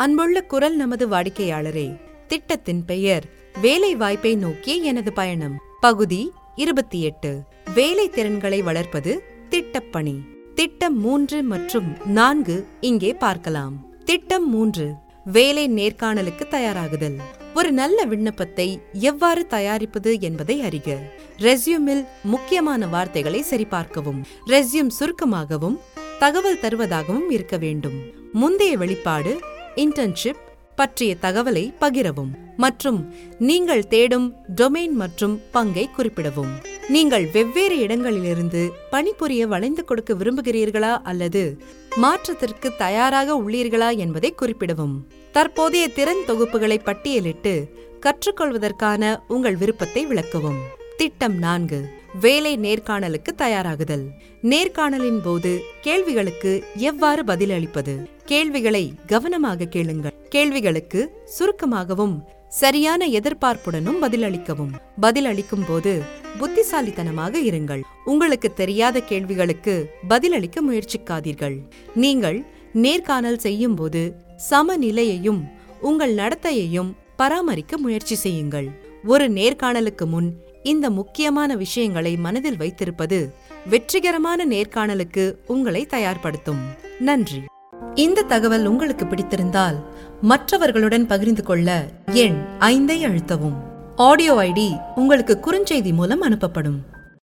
அன்புள்ள குரல் நமது வாடிக்கையாளரே திட்டத்தின் பெயர் வேலை வாய்ப்பை நோக்கிய எனது பயணம் பகுதி இருபத்தி எட்டு வேலை திறன்களை வளர்ப்பது திட்டப்பணி திட்டம் மூன்று மற்றும் நான்கு இங்கே பார்க்கலாம் திட்டம் மூன்று வேலை நேர்காணலுக்கு தயாராகுதல் ஒரு நல்ல விண்ணப்பத்தை எவ்வாறு தயாரிப்பது என்பதை அறிக ரெஸ்யூமில் முக்கியமான வார்த்தைகளை சரிபார்க்கவும் ரெஸ்யூம் சுருக்கமாகவும் தகவல் தருவதாகவும் இருக்க வேண்டும் முந்தைய வெளிப்பாடு இன்டர்ன்ஷிப் பற்றிய தகவலை பகிரவும் மற்றும் நீங்கள் தேடும் டொமைன் மற்றும் பங்கை குறிப்பிடவும் நீங்கள் வெவ்வேறு இடங்களிலிருந்து பணிபுரிய வளைந்து கொடுக்க விரும்புகிறீர்களா அல்லது மாற்றத்திற்கு தயாராக உள்ளீர்களா என்பதை குறிப்பிடவும் தற்போதைய திறன் தொகுப்புகளை பட்டியலிட்டு கற்றுக்கொள்வதற்கான உங்கள் விருப்பத்தை விளக்கவும் திட்டம் நான்கு வேலை நேர்காணலுக்கு தயாராகுதல் நேர்காணலின் போது கேள்விகளுக்கு எவ்வாறு பதிலளிப்பது கேள்விகளை கவனமாக கேளுங்கள் கேள்விகளுக்கு சுருக்கமாகவும் சரியான எதிர்பார்ப்புடனும் பதிலளிக்கவும் பதிலளிக்கும் போது புத்திசாலித்தனமாக இருங்கள் உங்களுக்கு தெரியாத கேள்விகளுக்கு பதிலளிக்க முயற்சிக்காதீர்கள் நீங்கள் நேர்காணல் செய்யும் போது சமநிலையையும் உங்கள் நடத்தையையும் பராமரிக்க முயற்சி செய்யுங்கள் ஒரு நேர்காணலுக்கு முன் இந்த முக்கியமான விஷயங்களை மனதில் வைத்திருப்பது வெற்றிகரமான நேர்காணலுக்கு உங்களை தயார்படுத்தும் நன்றி இந்த தகவல் உங்களுக்கு பிடித்திருந்தால் மற்றவர்களுடன் பகிர்ந்து கொள்ள எண் ஐந்தை அழுத்தவும் ஆடியோ ஐடி உங்களுக்கு குறுஞ்செய்தி மூலம் அனுப்பப்படும்